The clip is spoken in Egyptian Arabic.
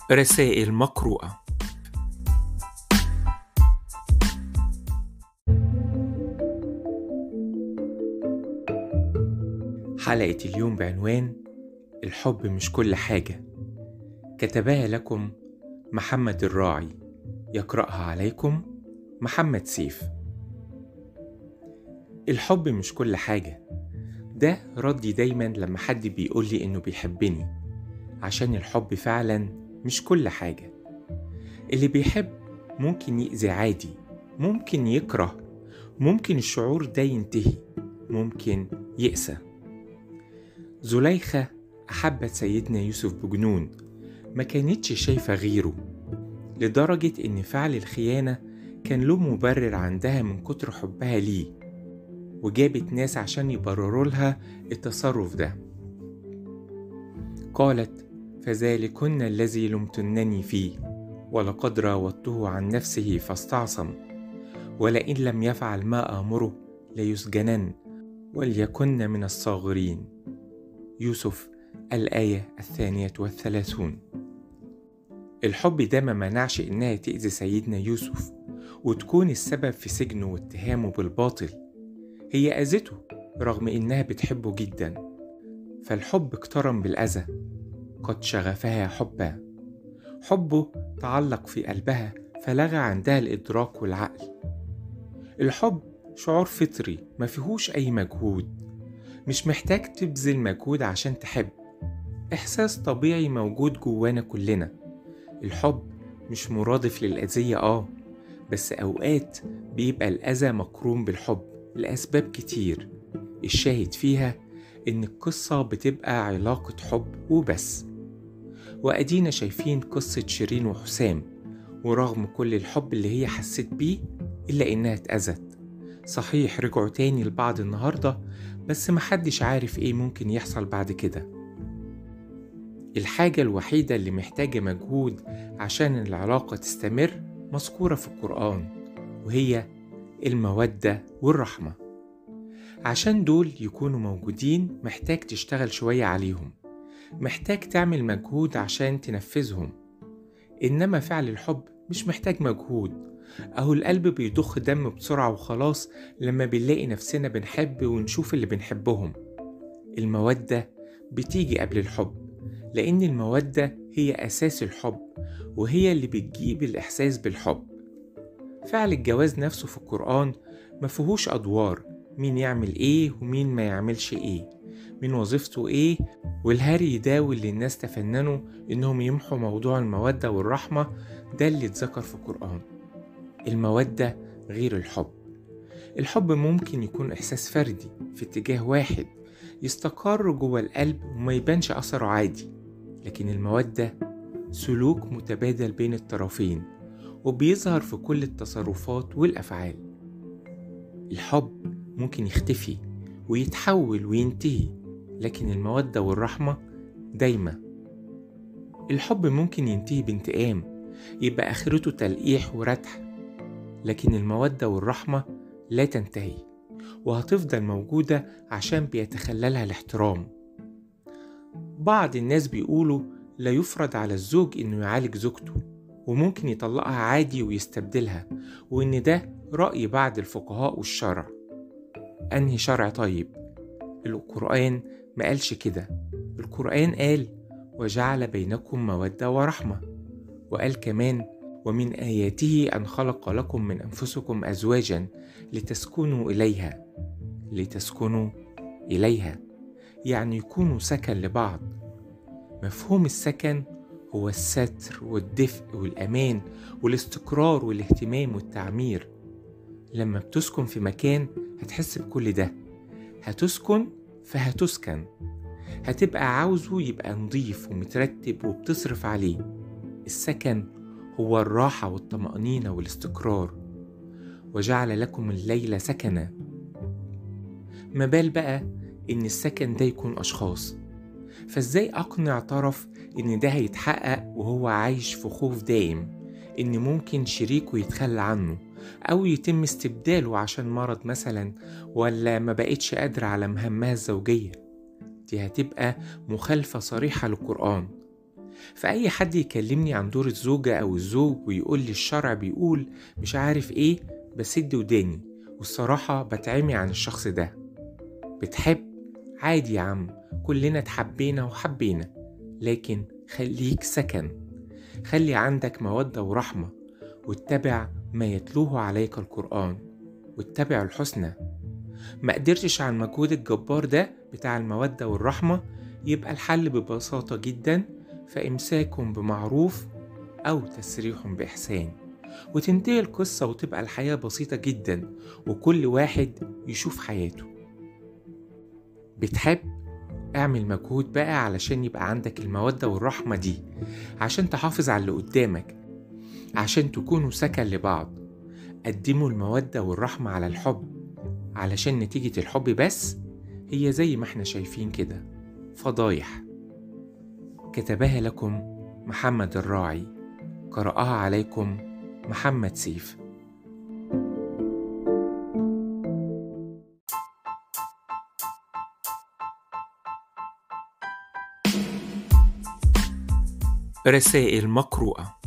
رسائل مقروءة حلقة اليوم بعنوان الحب مش كل حاجة كتبها لكم محمد الراعي يقرأها عليكم محمد سيف الحب مش كل حاجة ده ردي دايما لما حد بيقولي إنه بيحبني عشان الحب فعلا مش كل حاجة اللي بيحب ممكن يأذي عادي ممكن يكره ممكن الشعور ده ينتهي ممكن يأسى زليخة أحبت سيدنا يوسف بجنون ما كانتش شايفة غيره لدرجة إن فعل الخيانة كان له مبرر عندها من كتر حبها ليه وجابت ناس عشان يبرروا لها التصرف ده قالت فذلكن الذي لمتنني فيه ولقد راودته عن نفسه فاستعصم ولئن لم يفعل ما آمره ليسجنن وليكن من الصاغرين يوسف الآية الثانية والثلاثون الحب ده ما منعش إنها تأذي سيدنا يوسف وتكون السبب في سجنه واتهامه بالباطل هي أذته رغم إنها بتحبه جدا فالحب اقترن بالأذى قد شغفها حبا حبه تعلق في قلبها فلغى عندها الإدراك والعقل الحب شعور فطري ما فيهوش أي مجهود مش محتاج تبذل مجهود عشان تحب إحساس طبيعي موجود جوانا كلنا الحب مش مرادف للأذية آه بس أوقات بيبقى الأذى مقرون بالحب لأسباب كتير الشاهد فيها إن القصة بتبقى علاقة حب وبس وأدينا شايفين قصة شيرين وحسام ورغم كل الحب اللي هي حست بيه إلا إنها اتأذت صحيح رجعوا تاني لبعض النهاردة بس محدش عارف إيه ممكن يحصل بعد كده الحاجة الوحيدة اللي محتاجة مجهود عشان العلاقة تستمر مذكورة في القرآن وهي المودة والرحمة عشان دول يكونوا موجودين محتاج تشتغل شوية عليهم محتاج تعمل مجهود عشان تنفذهم إنما فعل الحب مش محتاج مجهود أهو القلب بيضخ دم بسرعة وخلاص لما بنلاقي نفسنا بنحب ونشوف اللي بنحبهم المودة بتيجي قبل الحب لأن المودة هي أساس الحب وهي اللي بتجيب الإحساس بالحب فعل الجواز نفسه في القرآن مفيهوش أدوار مين يعمل إيه ومين ما يعملش إيه مين وظيفته إيه والهري ده واللي الناس تفننوا إنهم يمحوا موضوع المودة والرحمة ده اللي اتذكر في القرآن المودة غير الحب الحب ممكن يكون إحساس فردي في اتجاه واحد يستقر جوه القلب وما يبانش أثره عادي لكن المودة سلوك متبادل بين الطرفين وبيظهر في كل التصرفات والأفعال الحب ممكن يختفي ويتحول وينتهي لكن المودة والرحمة دايمة الحب ممكن ينتهي بانتقام يبقى آخرته تلقيح وردح لكن المودة والرحمة لا تنتهي وهتفضل موجودة عشان بيتخللها الاحترام بعض الناس بيقولوا لا يفرض على الزوج إنه يعالج زوجته وممكن يطلقها عادي ويستبدلها وإن ده رأي بعض الفقهاء والشرع أنهي شرع طيب القرآن ما قالش كده القرآن قال وجعل بينكم مودة ورحمة وقال كمان ومن آياته أن خلق لكم من أنفسكم أزواجا لتسكنوا إليها لتسكنوا إليها يعني يكونوا سكن لبعض مفهوم السكن هو الستر والدفء والأمان والاستقرار والاهتمام والتعمير لما بتسكن في مكان هتحس بكل ده هتسكن فهتسكن هتبقى عاوزه يبقى نظيف ومترتب وبتصرف عليه السكن هو الراحة والطمأنينة والاستقرار وجعل لكم الليل سكنا ما بال بقى إن السكن ده يكون أشخاص فإزاي أقنع طرف إن ده هيتحقق وهو عايش في خوف دائم إن ممكن شريكه يتخلى عنه أو يتم استبداله عشان مرض مثلا ولا ما بقتش قادرة على مهامها الزوجية دي هتبقى مخالفة صريحة للقرآن فأي حد يكلمني عن دور الزوجة أو الزوج ويقول لي الشرع بيقول مش عارف إيه بسد وداني والصراحة بتعمي عن الشخص ده بتحب عادي يا عم كلنا اتحبينا وحبينا لكن خليك سكن خلي عندك مودة ورحمة واتبع ما يتلوه عليك القرآن واتبع الحسنى ما قدرتش على المجهود الجبار ده بتاع المودة والرحمة يبقى الحل ببساطة جدا فإمساك بمعروف أو تسريح بإحسان وتنتهي القصة وتبقى الحياة بسيطة جدا وكل واحد يشوف حياته بتحب اعمل مجهود بقى علشان يبقى عندك المودة والرحمة دي عشان تحافظ على اللي قدامك عشان تكونوا سكن لبعض قدموا المودة والرحمة على الحب علشان نتيجة الحب بس هي زي ما احنا شايفين كده فضايح كتبها لكم محمد الراعي قرأها عليكم محمد سيف رسائل مقروءة